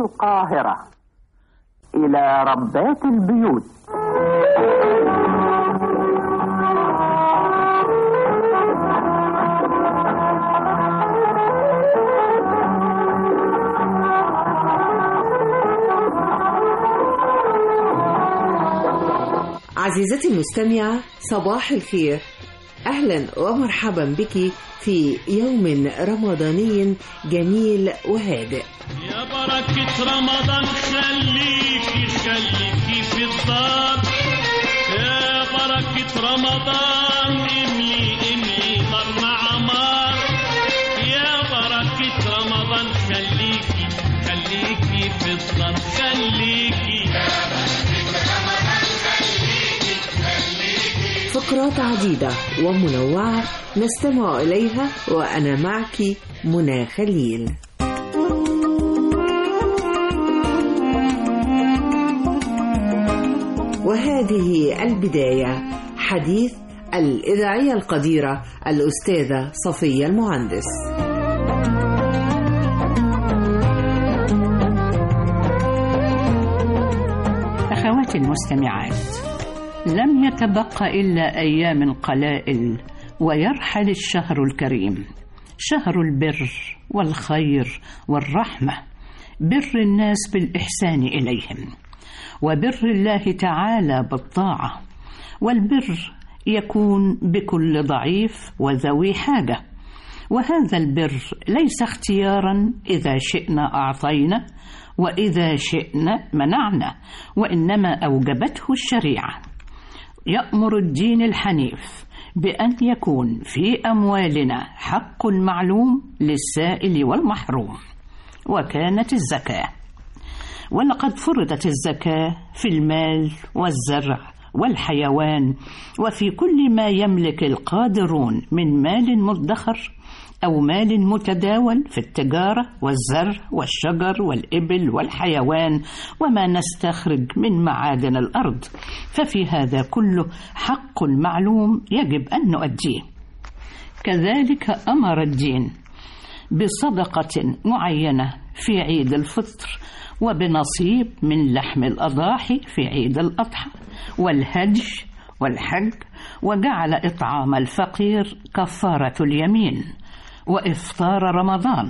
القاهرة إلى ربات البيوت عزيزتي المستمعة صباح الخير أهلا ومرحبا بك في يوم رمضاني جميل وهادئ يا بركة رمضان خليكي خليكي في الدار يا بركة رمضان املي املي نار مع نار يا بركة رمضان خليكي خليكي في الدار خليكي فقرات عديدة ومنوعة نستمع إليها وأنا معك منى خليل وهذه البداية حديث الإذاعية القديرة الأستاذة صفية المهندس أخواتي المستمعات لم يتبق إلا أيام قلائل ويرحل الشهر الكريم شهر البر والخير والرحمة بر الناس بالإحسان إليهم وبر الله تعالى بالطاعة والبر يكون بكل ضعيف وذوي حاجة وهذا البر ليس اختيارا إذا شئنا أعطينا وإذا شئنا منعنا وإنما أوجبته الشريعة يأمر الدين الحنيف بأن يكون في أموالنا حق معلوم للسائل والمحروم وكانت الزكاة ولقد فرضت الزكاة في المال والزرع والحيوان وفي كل ما يملك القادرون من مال مدخر أو مال متداول في التجارة والزرع والشجر والإبل والحيوان وما نستخرج من معادن الأرض ففي هذا كله حق معلوم يجب أن نؤديه كذلك أمر الدين بصدقة معينة في عيد الفطر وبنصيب من لحم الأضاحي في عيد الأضحى والهدي والحج وجعل إطعام الفقير كفارة اليمين وإفطار رمضان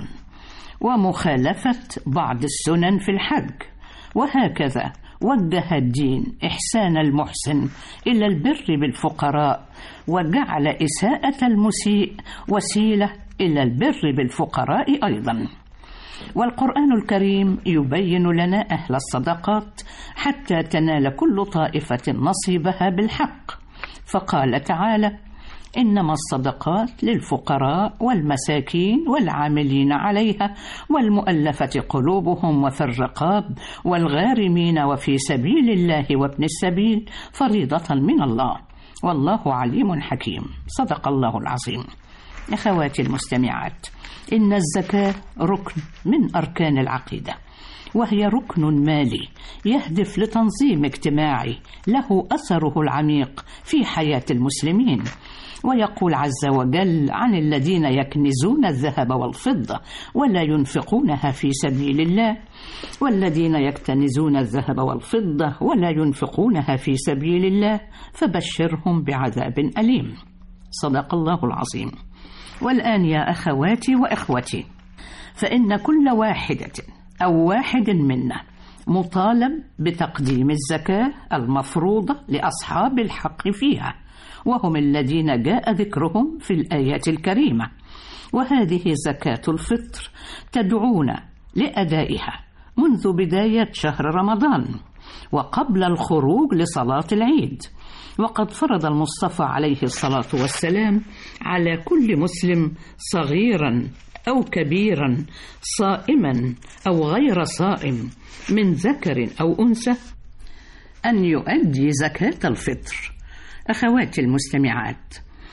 ومخالفة بعض السنن في الحج وهكذا وجه الدين إحسان المحسن إلى البر بالفقراء وجعل إساءة المسيء وسيلة إلى البر بالفقراء أيضا والقرآن الكريم يبين لنا أهل الصدقات حتى تنال كل طائفة نصيبها بالحق فقال تعالى إنما الصدقات للفقراء والمساكين والعاملين عليها والمؤلفة قلوبهم وفي الرقاب والغارمين وفي سبيل الله وابن السبيل فريضة من الله والله عليم حكيم صدق الله العظيم أخواتي المستمعات إن الزكاة ركن من أركان العقيدة وهي ركن مالي يهدف لتنظيم اجتماعي له أثره العميق في حياة المسلمين ويقول عز وجل عن الذين يكنزون الذهب والفضة ولا ينفقونها في سبيل الله والذين يكتنزون الذهب والفضة ولا ينفقونها في سبيل الله فبشرهم بعذاب أليم صدق الله العظيم والآن يا أخواتي وإخوتي فإن كل واحدة أو واحد منا مطالب بتقديم الزكاة المفروضة لأصحاب الحق فيها وهم الذين جاء ذكرهم في الآيات الكريمة وهذه زكاة الفطر تدعونا لأدائها منذ بداية شهر رمضان وقبل الخروج لصلاة العيد وقد فرض المصطفى عليه الصلاة والسلام على كل مسلم صغيرا أو كبيرا صائما أو غير صائم من ذكر أو أنثى أن يؤدي زكاة الفطر أخواتي المستمعات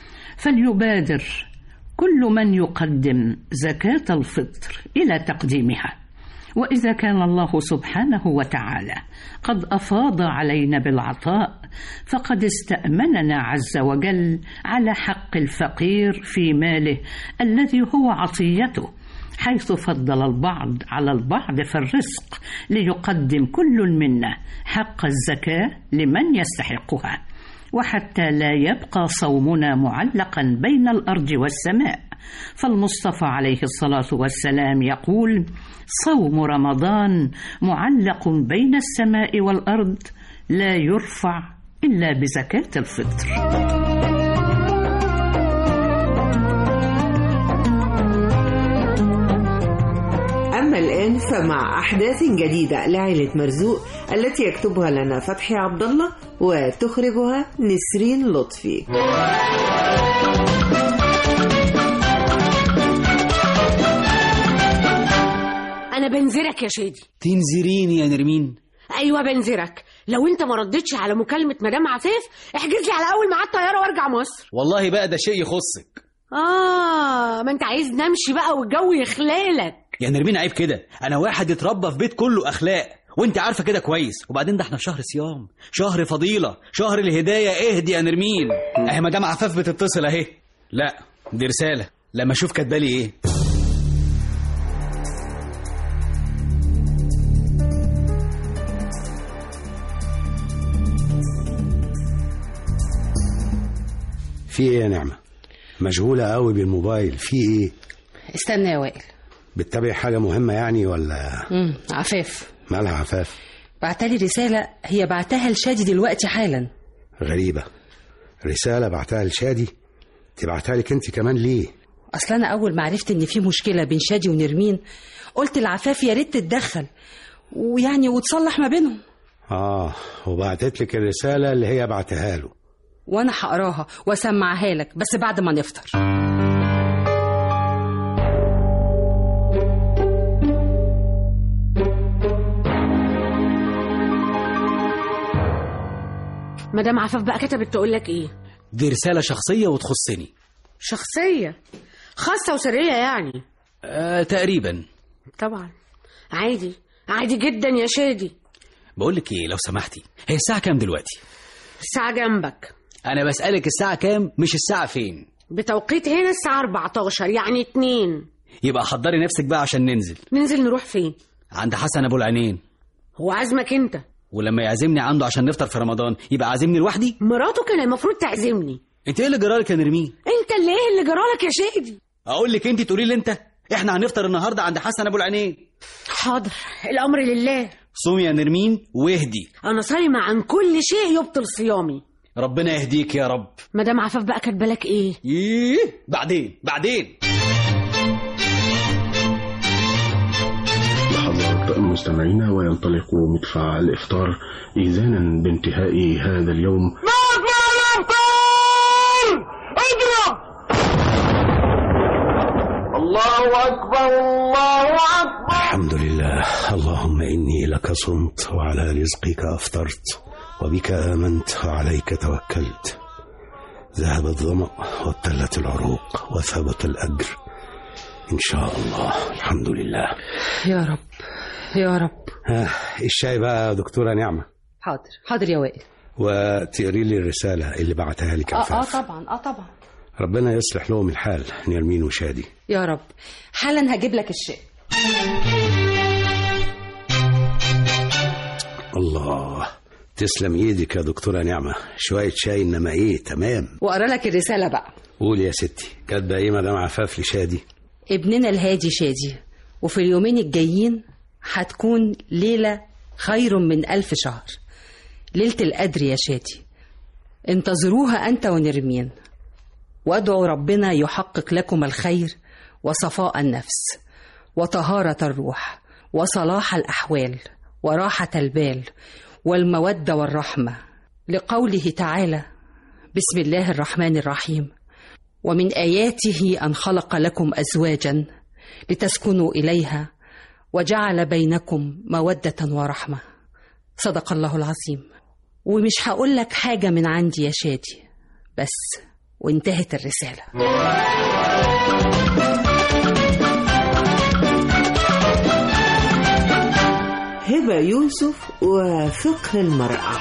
فليبادر كل من يقدم زكاة الفطر إلى تقديمها وإذا كان الله سبحانه وتعالى قد أفاض علينا بالعطاء فقد استأمننا عز وجل على حق الفقير في ماله الذي هو عطيته حيث فضل البعض على البعض في الرزق ليقدم كل منا حق الزكاة لمن يستحقها وحتى لا يبقى صومنا معلقا بين الارض والسماء فالمصطفى عليه الصلاه والسلام يقول صوم رمضان معلق بين السماء والارض لا يرفع الا بزكاه الفطر أما الآن فمع أحداث جديدة لعائلة مرزوق التي يكتبها لنا فتحي عبد الله وتخرجها نسرين لطفي انا بنذرك يا شادي تنزريني يا نرمين ايوه بنذرك لو انت ما ردتش على مكالمه مدام عفاف احجز لي على اول ميعاد طياره وارجع مصر والله بقى ده شيء يخصك اه ما انت عايز نمشي بقى والجو يخلالك يا نرمين عيب كده انا واحد اتربى في بيت كله اخلاق وانت عارفه كده كويس وبعدين ده احنا في شهر صيام شهر فضيله شهر الهدايه اهدي يا نرمين اهي مدام عفاف بتتصل اهي لا دي رساله لما اشوف كاتبالي ايه في ايه يا نعمة مشغولة قوي بالموبايل في ايه استنى يا وائل بتتابع حاجة مهمة يعني ولا امم عفاف مالها عفاف بعتلي رسالة هي بعتها لشادي دلوقتي حالا غريبة رسالة بعتها لشادي تبعتها لك انت كمان ليه اصل انا اول ما عرفت ان في مشكلة بين شادي ونرمين قلت لعفاف يا ريت تتدخل ويعني وتصلح ما بينهم اه وبعتت لك الرسالة اللي هي بعتها له وانا هقراها واسمعها لك بس بعد ما نفطر مدام عفاف بقى كتبت تقول لك ايه دي رساله شخصيه وتخصني شخصيه خاصه وسريه يعني آه تقريبا طبعا عادي عادي جدا يا شادي بقول لك ايه لو سمحتي هي الساعه كام دلوقتي الساعه جنبك انا بسالك الساعه كام مش الساعه فين بتوقيت هنا الساعه 14 يعني 2 يبقى حضري نفسك بقى عشان ننزل ننزل نروح فين عند حسن ابو العينين هو عازمك انت ولما يعزمني عنده عشان نفطر في رمضان يبقى عازمني لوحدي مراته كان المفروض تعزمني انت ايه اللي جرالك يا نرمين انت اللي ايه اللي جرالك يا شادي اقول لك انت تقولي لي انت احنا هنفطر النهارده عند حسن ابو العينين حاضر الامر لله صومي يا نرمين واهدي انا صايمه عن كل شيء يبطل صيامي ربنا يهديك يا رب مدام عفاف بقى كاتبه لك ايه ايه بعدين بعدين لحظات مستمعينا وينطلق مدفع الإفطار إذانا بانتهاء هذا اليوم الحمد لله اللهم إني لك صمت وعلى رزقك أفطرت وبك آمنت وعليك توكلت ذهب الظمأ وابتلت العروق وثبت الأجر إن شاء الله الحمد لله يا رب يا رب ها الشاي بقى يا دكتورة نعمة حاضر حاضر يا وائل وتقري لي الرسالة اللي بعتها لك اه اه عفاف طبعا اه طبعا ربنا يصلح لهم الحال نرمين وشادي يا رب حالا هجيب لك الشاي الله تسلم ايدك يا دكتورة نعمة شوية شاي انما ايه تمام واقرا لك الرسالة بقى قول يا ستي كاتبة ايه مدام عفاف لشادي ابننا الهادي شادي وفي اليومين الجايين هتكون ليلة خير من ألف شهر ليلة القدر يا شادي انتظروها أنت ونرمين وادعوا ربنا يحقق لكم الخير وصفاء النفس وطهارة الروح وصلاح الأحوال وراحة البال والمودة والرحمة لقوله تعالى بسم الله الرحمن الرحيم ومن آياته أن خلق لكم أزواجا لتسكنوا إليها وجعل بينكم مودة ورحمة صدق الله العظيم ومش هقول لك حاجة من عندي يا شادي بس وانتهت الرسالة هبة يوسف وفقه المرأة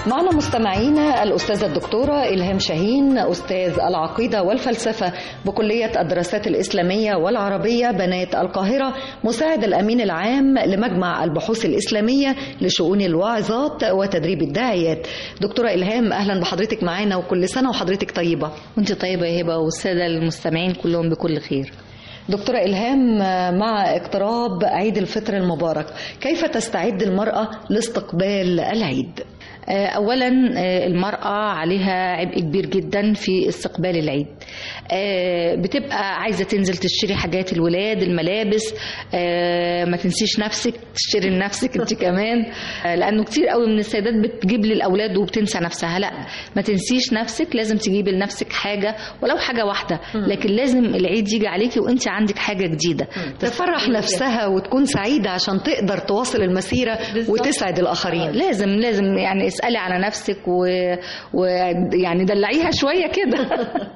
معنا مستمعينا الأستاذة الدكتورة إلهام شاهين أستاذ العقيدة والفلسفة بكلية الدراسات الإسلامية والعربية بنات القاهرة مساعد الأمين العام لمجمع البحوث الإسلامية لشؤون الواعظات وتدريب الداعيات دكتورة إلهام أهلا بحضرتك معانا وكل سنة وحضرتك طيبة وانت طيبة يا هبة والسادة المستمعين كلهم بكل خير دكتورة إلهام مع اقتراب عيد الفطر المبارك كيف تستعد المرأة لاستقبال العيد؟ اولا المراه عليها عبء كبير جدا في استقبال العيد بتبقى عايزه تنزل تشتري حاجات الولاد الملابس ما تنسيش نفسك تشتري لنفسك انت كمان لانه كتير قوي من السيدات بتجيب للاولاد وبتنسى نفسها لا ما تنسيش نفسك لازم تجيبي لنفسك حاجه ولو حاجه واحده لكن لازم العيد يجي عليكي وانت عندك حاجه جديده تفرح نفسها وتكون سعيده عشان تقدر تواصل المسيره وتسعد الاخرين لازم لازم يعني اسالي على نفسك ويعني و... يعني دلعيها شويه كده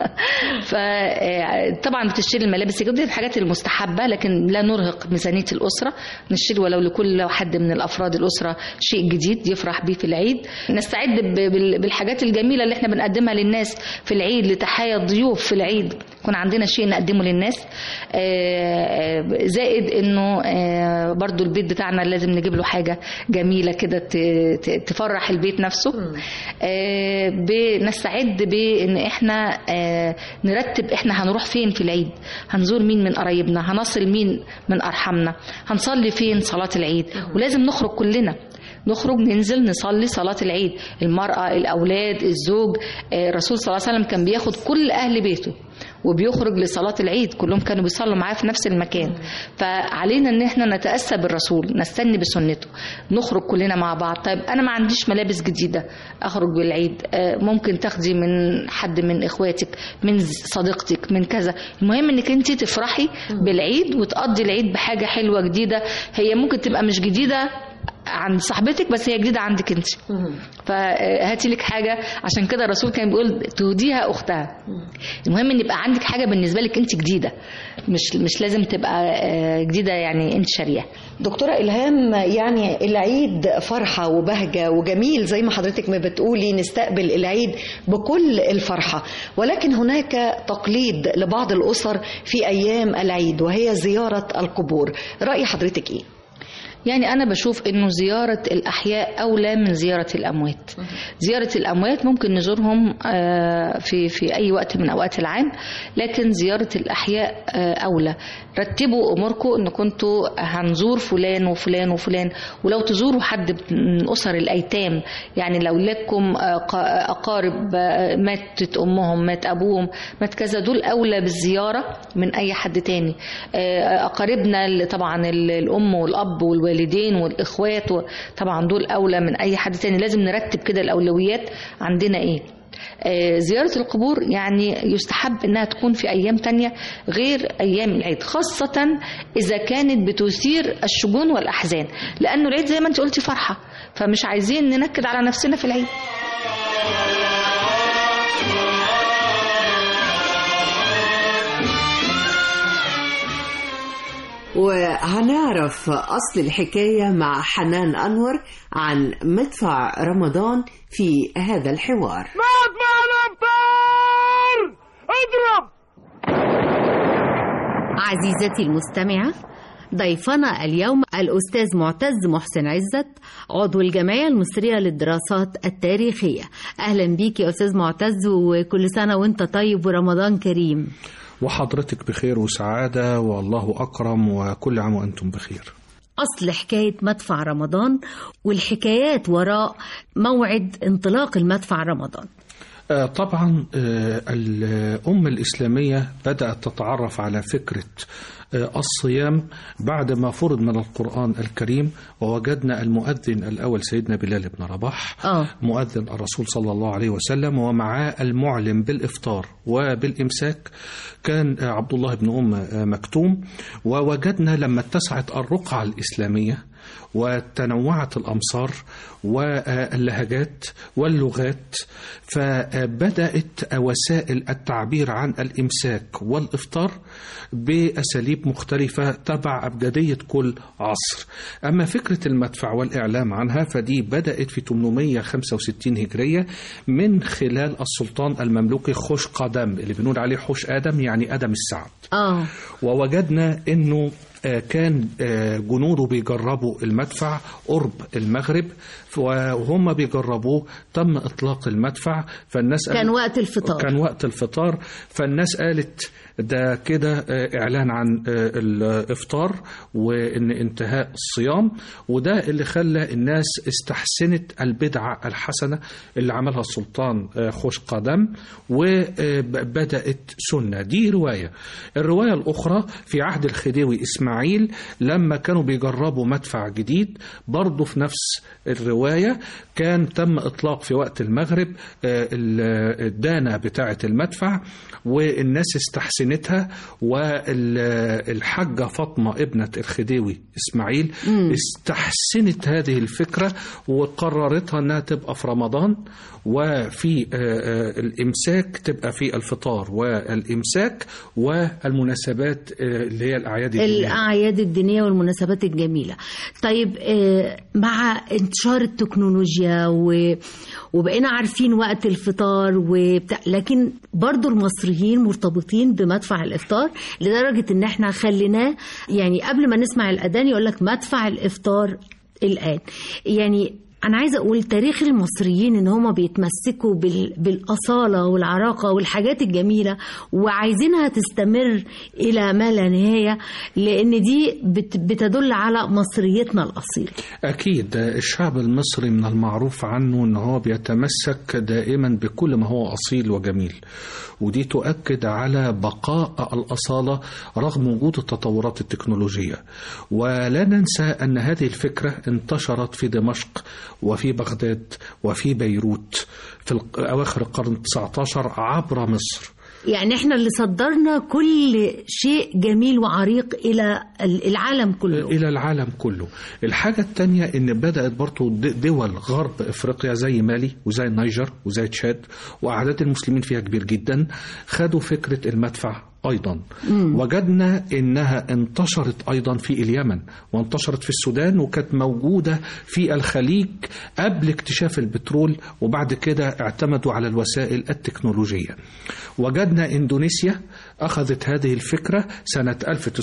فطبعا بتشتري الملابس دي الحاجات المستحبه لكن لا نرهق ميزانيه الاسره نشتري ولو لكل حد من الافراد الاسره شيء جديد يفرح بيه في العيد نستعد بالحاجات الجميله اللي احنا بنقدمها للناس في العيد لتحايا الضيوف في العيد يكون عندنا شيء نقدمه للناس زائد انه برضو البيت بتاعنا لازم نجيب له حاجه جميله كده تفرح البيت نفسه بنستعد بان احنا نرتب احنا هنروح فين في العيد هنزور مين من قرايبنا هنصل مين من ارحامنا هنصلي فين صلاه العيد ولازم نخرج كلنا نخرج ننزل نصلي صلاة العيد المرأة الأولاد الزوج الرسول صلى الله عليه وسلم كان بياخد كل أهل بيته وبيخرج لصلاة العيد كلهم كانوا بيصلوا معاه في نفس المكان فعلينا ان احنا نتأسى بالرسول نستني بسنته نخرج كلنا مع بعض طيب انا ما عنديش ملابس جديدة اخرج بالعيد ممكن تاخدي من حد من اخواتك من صديقتك من كذا المهم انك انت تفرحي بالعيد وتقضي العيد بحاجة حلوة جديدة هي ممكن تبقى مش جديدة عند صاحبتك بس هي جديده عندك انت فهاتي لك حاجه عشان كده الرسول كان بيقول تهديها اختها المهم ان يبقى عندك حاجه بالنسبه لك انت جديده مش مش لازم تبقى جديده يعني انت شاريها دكتوره الهام يعني العيد فرحه وبهجه وجميل زي ما حضرتك ما بتقولي نستقبل العيد بكل الفرحه ولكن هناك تقليد لبعض الاسر في ايام العيد وهي زياره القبور راي حضرتك ايه يعني أنا بشوف إنه زيارة الأحياء أولى من زيارة الأموات. زيارة الأموات ممكن نزورهم في في أي وقت من أوقات العام، لكن زيارة الأحياء أولى. رتبوا أموركم إن كنتوا هنزور فلان وفلان وفلان، ولو تزوروا حد من أسر الأيتام، يعني لو لكم أقارب ماتت أمهم، مات أبوهم، مات كذا دول أولى بالزيارة من أي حد تاني. أقاربنا طبعا الأم والأب والوالد الوالدين والاخوات طبعا دول اولى من اي حد تاني لازم نرتب كده الاولويات عندنا ايه آه زيارة القبور يعني يستحب انها تكون في ايام تانية غير ايام العيد خاصة اذا كانت بتثير الشجون والاحزان لانه العيد زي ما انت قلتي فرحة فمش عايزين ننكد على نفسنا في العيد وهنعرف أصل الحكاية مع حنان أنور عن مدفع رمضان في هذا الحوار مدفع الأبطال اضرب عزيزتي المستمعة ضيفنا اليوم الأستاذ معتز محسن عزت عضو الجمعية المصرية للدراسات التاريخية أهلا بيك يا أستاذ معتز وكل سنة وانت طيب ورمضان كريم وحضرتك بخير وسعادة والله أكرم وكل عام وأنتم بخير أصل حكاية مدفع رمضان والحكايات وراء موعد انطلاق المدفع رمضان طبعا الأمة الإسلامية بدأت تتعرف على فكرة الصيام بعد ما فرض من القرآن الكريم ووجدنا المؤذن الأول سيدنا بلال بن رباح أوه. مؤذن الرسول صلى الله عليه وسلم ومعاه المعلم بالإفطار وبالإمساك كان عبد الله بن أم مكتوم ووجدنا لما اتسعت الرقعة الإسلامية وتنوعت الأمصار واللهجات واللغات فبدأت وسائل التعبير عن الإمساك والإفطار بأساليب مختلفة تبع أبجدية كل عصر أما فكرة المدفع والإعلام عنها فدي بدأت في 865 هجرية من خلال السلطان المملوكي خوش قدم اللي بنقول عليه خوش آدم يعني آدم السعد اه ووجدنا انه آه، كان آه، جنوده بيجربوا المدفع قرب المغرب وهم بيجربوه تم اطلاق المدفع فالناس كان قالت- وقت الفطار. كان وقت الفطار فالناس قالت ده كده آه، اعلان عن آه، الافطار وان انتهاء الصيام وده اللي خلى الناس استحسنت البدعه الحسنه اللي عملها السلطان آه، خوش قدم وبدات سنه دي روايه الروايه الاخرى في عهد الخديوي اسماعيل لما كانوا بيجربوا مدفع جديد برضه في نفس الروايه كان تم اطلاق في وقت المغرب آه، ال- الدانه بتاعه المدفع والناس استحسنتها والحاجة فاطمة ابنة الخديوي إسماعيل مم. استحسنت هذه الفكرة وقررتها أنها تبقى في رمضان وفي آه، آه، الإمساك تبقى في الفطار والإمساك والمناسبات آه، اللي هي الأعياد الدينية الأعياد الدينية والمناسبات الجميلة طيب آه، مع انتشار التكنولوجيا و... وبقينا عارفين وقت الفطار وبتاع لكن برضو المصريين مرتبطين بمدفع الإفطار لدرجة إن احنا خليناه يعني قبل ما نسمع الأذان يقول لك مدفع الإفطار الآن يعني أنا عايزة أقول تاريخ المصريين إن هما بيتمسكوا بال... بالأصالة والعراقة والحاجات الجميلة وعايزينها تستمر إلى ما لا نهاية لأن دي بت... بتدل على مصريتنا الأصيلة أكيد الشعب المصري من المعروف عنه أنه هو بيتمسك دائما بكل ما هو أصيل وجميل ودي تؤكد على بقاء الأصالة رغم وجود التطورات التكنولوجية ولا ننسى أن هذه الفكرة انتشرت في دمشق وفي بغداد وفي بيروت في الق- أواخر القرن التسعة عشر عبر مصر يعني احنا اللي صدرنا كل شيء جميل وعريق إلى العالم كله إلى العالم كله الحاجة التانية إن بدأت برضو د- دول غرب إفريقيا زي مالي وزي النيجر وزي تشاد وأعداد المسلمين فيها كبير جدا خدوا فكرة المدفع أيضا مم. وجدنا إنها انتشرت أيضا في اليمن وانتشرت في السودان وكانت موجودة في الخليج قبل اكتشاف البترول وبعد كده اعتمدوا على الوسائل التكنولوجية وجدنا إندونيسيا أخذت هذه الفكرة سنة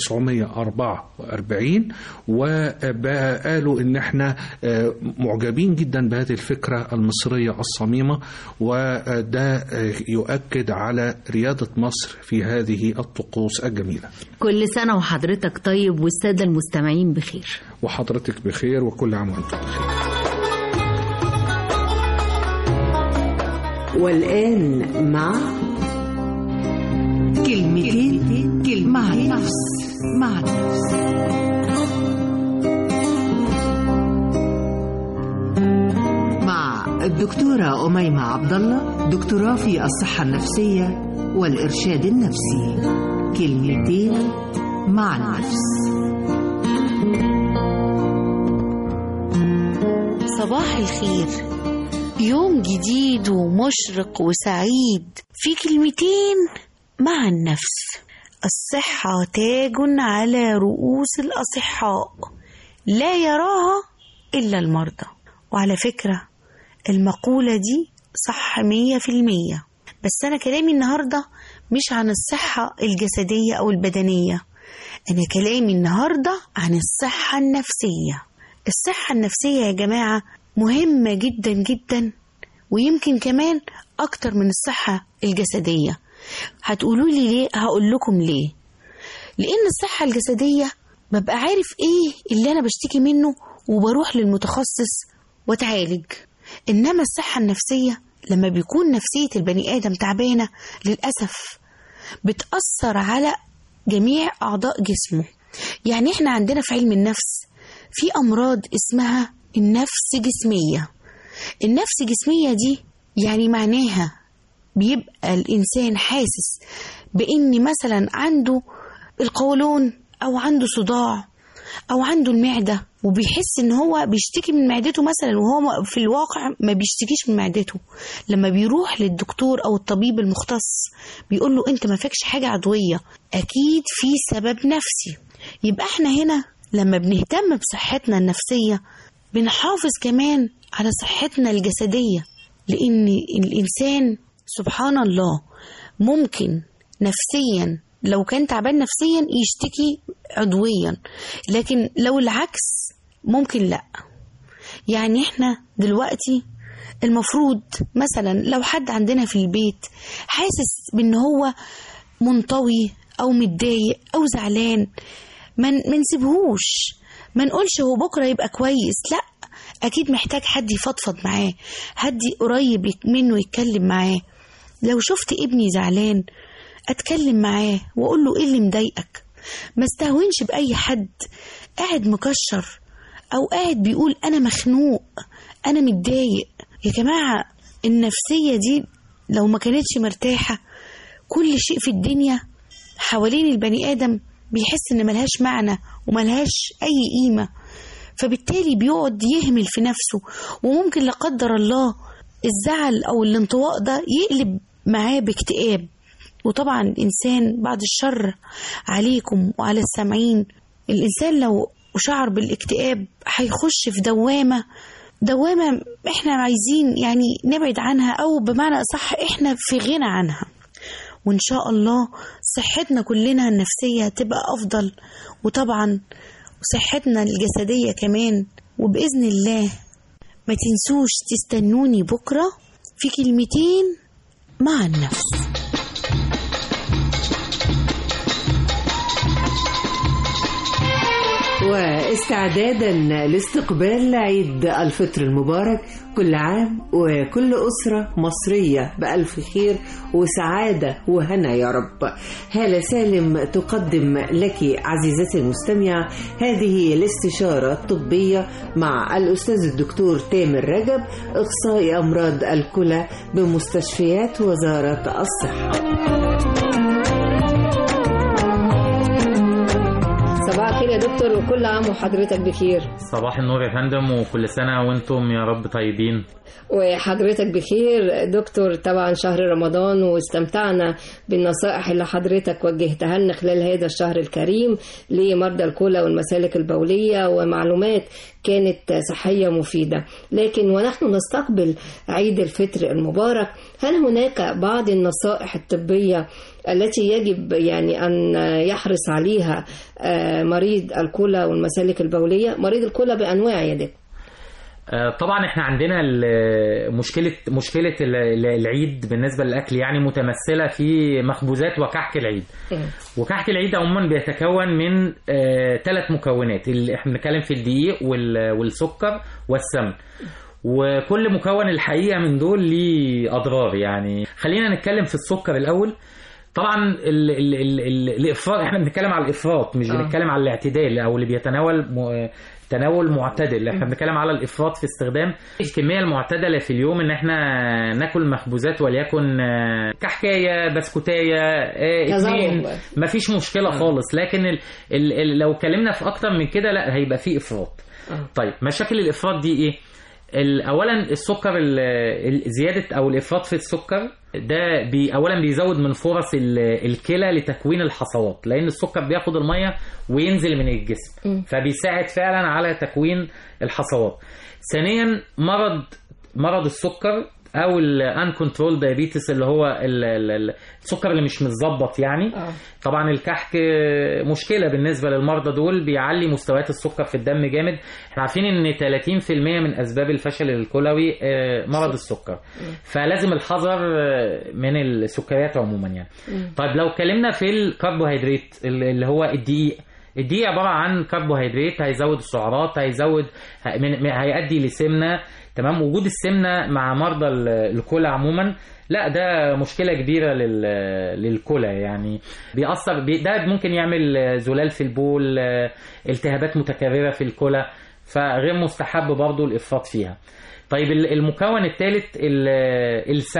1944 وقالوا إن احنا آه، معجبين جدا بهذه الفكرة المصرية الصميمة وده آه، يؤكد على ريادة مصر في هذه الطقوس الجميلة كل سنة وحضرتك طيب والسادة المستمعين بخير وحضرتك بخير وكل عام وانتم بخير والآن مع كلمتين كلمة مع النفس مع النفس مع الدكتورة أميمة عبد الله دكتوراه في الصحة النفسية والإرشاد النفسي كلمتين مع النفس صباح الخير يوم جديد ومشرق وسعيد في كلمتين مع النفس الصحة تاج على رؤوس الأصحاء لا يراها إلا المرضى وعلى فكرة المقولة دي صح مية في المية بس أنا كلامي النهاردة مش عن الصحة الجسدية أو البدنية أنا كلامي النهاردة عن الصحة النفسية الصحة النفسية يا جماعة مهمة جدا جدا ويمكن كمان أكتر من الصحة الجسدية هتقولوا لي ليه هقول لكم ليه لأن الصحة الجسدية ببقى عارف إيه اللي أنا بشتكي منه وبروح للمتخصص واتعالج إنما الصحة النفسية لما بيكون نفسية البني آدم تعبانة للأسف بتأثر على جميع أعضاء جسمه يعني إحنا عندنا في علم النفس في أمراض اسمها النفس جسمية النفس جسمية دي يعني معناها بيبقى الإنسان حاسس بإن مثلا عنده القولون أو عنده صداع او عنده المعده وبيحس ان هو بيشتكي من معدته مثلا وهو في الواقع ما بيشتكيش من معدته لما بيروح للدكتور او الطبيب المختص بيقول له انت ما فيكش حاجه عضويه اكيد في سبب نفسي يبقى احنا هنا لما بنهتم بصحتنا النفسيه بنحافظ كمان على صحتنا الجسديه لان الانسان سبحان الله ممكن نفسيا لو كان تعبان نفسيا يشتكي عضويا لكن لو العكس ممكن لا يعني احنا دلوقتي المفروض مثلا لو حد عندنا في البيت حاسس بان هو منطوي او متضايق او زعلان ما نسيبهوش ما نقولش هو بكره يبقى كويس لا اكيد محتاج حد يفضفض معاه حد قريب منه يتكلم معاه لو شفت ابني زعلان اتكلم معاه واقول له ايه اللي مضايقك ما استهونش باي حد قاعد مكشر او قاعد بيقول انا مخنوق انا متضايق يا جماعه النفسيه دي لو ما كانتش مرتاحه كل شيء في الدنيا حوالين البني ادم بيحس ان ملهاش معنى وملهاش اي قيمه فبالتالي بيقعد يهمل في نفسه وممكن لا قدر الله الزعل او الانطواء ده يقلب معاه باكتئاب وطبعا الإنسان بعد الشر عليكم وعلى السامعين الإنسان لو شعر بالاكتئاب هيخش في دوامة دوامة احنا عايزين يعني نبعد عنها أو بمعنى أصح احنا في غنى عنها وإن شاء الله صحتنا كلنا النفسية تبقى أفضل وطبعا صحتنا الجسدية كمان وبإذن الله ما تنسوش تستنوني بكرة في كلمتين مع النفس واستعدادا لاستقبال عيد الفطر المبارك كل عام وكل أسرة مصرية بألف خير وسعادة وهنا يا رب هالة سالم تقدم لك عزيزتي المستمعة هذه الاستشارة الطبية مع الأستاذ الدكتور تامر رجب إخصائي أمراض الكلى بمستشفيات وزارة الصحة صباح الخير يا دكتور وكل عام وحضرتك بخير صباح النور يا فندم وكل سنة وانتم يا رب طيبين وحضرتك بخير دكتور طبعا شهر رمضان واستمتعنا بالنصائح اللي حضرتك وجهتها لنا خلال هذا الشهر الكريم لمرضى الكلى والمسالك البولية ومعلومات كانت صحية مفيدة لكن ونحن نستقبل عيد الفطر المبارك هل هناك بعض النصائح الطبية التي يجب يعني أن يحرص عليها مريض الكلى والمسالك البولية مريض الكلى بأنواع يا دكتور طبعا احنا عندنا مشكله مشكله العيد بالنسبه للاكل يعني متمثله في مخبوزات وكحك العيد وكحك العيد عموما بيتكون من ثلاث مكونات اللي احنا بنتكلم في الدقيق والسكر والسمن وكل مكون الحقيقه من دول ليه اضرار يعني خلينا نتكلم في السكر الاول طبعا ال ال ال ال الافراط احنا بنتكلم على الافراط مش آه. بنتكلم على الاعتدال او اللي بيتناول م... تناول معتدل احنا بنتكلم على الافراط في استخدام الكميه المعتدله في اليوم ان احنا ناكل مخبوزات وليكن آه، كحكايه بسكوتايه آه، اتنين تذوق. مفيش مشكله خالص لكن ال ال ال لو اتكلمنا في اكتر من كده لا هيبقى في افراط طيب مشاكل الافراط دي ايه ال- اولا السكر ال- ال- زياده او الافراط في السكر ده بي اولا بيزود من فرص ال- الكلى لتكوين الحصوات لان السكر بياخد الميه وينزل من الجسم مم. فبيساعد فعلا على تكوين الحصوات ثانيا مرض مرض السكر او الان كنترول دايابيتس اللي هو ال- ال- ال- السكر اللي مش متظبط يعني طبعا الكحك مشكله بالنسبه للمرضى دول بيعلي مستويات السكر في الدم جامد احنا عارفين ان 30% من اسباب الفشل الكلوي آه، مرض السكر فلازم الحذر آه، من السكريات عموما يعني طيب لو اتكلمنا في الكربوهيدرات اللي هو الدقيق الدقيق عباره عن كربوهيدرات هيزود السعرات هيزود ه- من- من- هيؤدي لسمنه تمام وجود السمنه مع مرضى ال- الكلى عموما لا ده مشكله كبيره لل- للكلى يعني بيأثر بي ده ممكن يعمل زلال في البول التهابات متكرره في الكلى فغير مستحب برضو الافراط فيها طيب ال- المكون الثالث السمن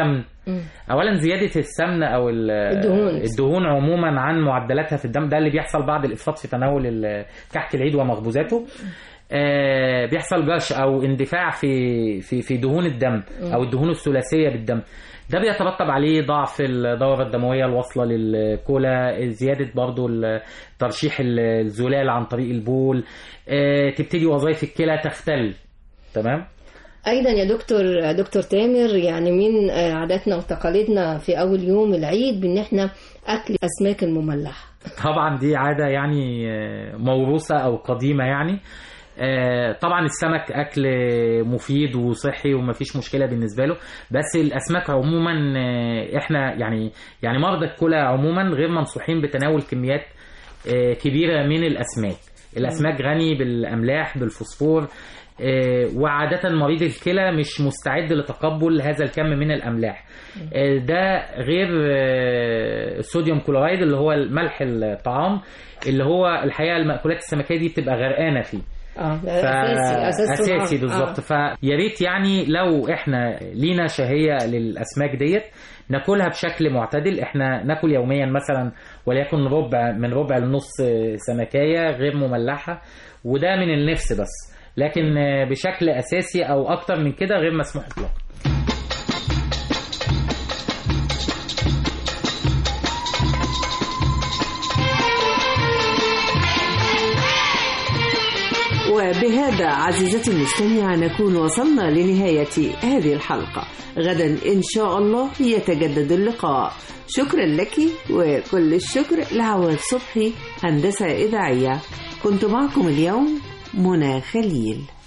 اولا زياده السمنه او ال- الدهون. الدهون عموما عن معدلاتها في الدم ده اللي بيحصل بعد الافراط في تناول ال- كحك العيد ومخبوزاته آه، بيحصل جش او اندفاع في في في دهون الدم او الدهون الثلاثيه بالدم ده بيترتب عليه ضعف الدورة الدموية الواصلة للكلى زيادة برضو ال- ترشيح ال- الزلال عن طريق البول آه، تبتدي وظائف الكلى تختل تمام ايضا يا دكتور دكتور تامر يعني من آه، عاداتنا وتقاليدنا في اول يوم العيد بان احنا اكل اسماك المملحه طبعا دي عادة يعني آه، موروثة أو قديمة يعني آه، طبعا السمك أكل مفيد وصحي ومفيش مشكلة بالنسبة له بس الأسماك عموما آه، إحنا يعني يعني مرضى الكلى عموما غير منصوحين بتناول كميات آه، كبيرة من الأسماك الأسماك غني بالأملاح بالفوسفور آه، وعادة مريض الكلى مش مستعد لتقبل هذا الكم من الأملاح آه، ده غير آه، الصوديوم كلورايد اللي هو ملح الطعام اللي هو الحقيقة المأكولات السمكية دي بتبقى غرقانة فيه اه ف... اساسي اساسي اساسي بالظبط فيا ريت يعني لو احنا لينا شهيه للاسماك ديت ناكلها بشكل معتدل احنا ناكل يوميا مثلا وليكن ربع من ربع لنص سمكيه غير مملحه وده من النفس بس لكن بشكل اساسي او اكتر من كده غير مسموح اطلاقا وبهذا عزيزتي المستمعة نكون وصلنا لنهاية هذه الحلقة غدا إن شاء الله يتجدد اللقاء شكرا لك وكل الشكر لعواد صبحي هندسة إذاعية كنت معكم اليوم منى خليل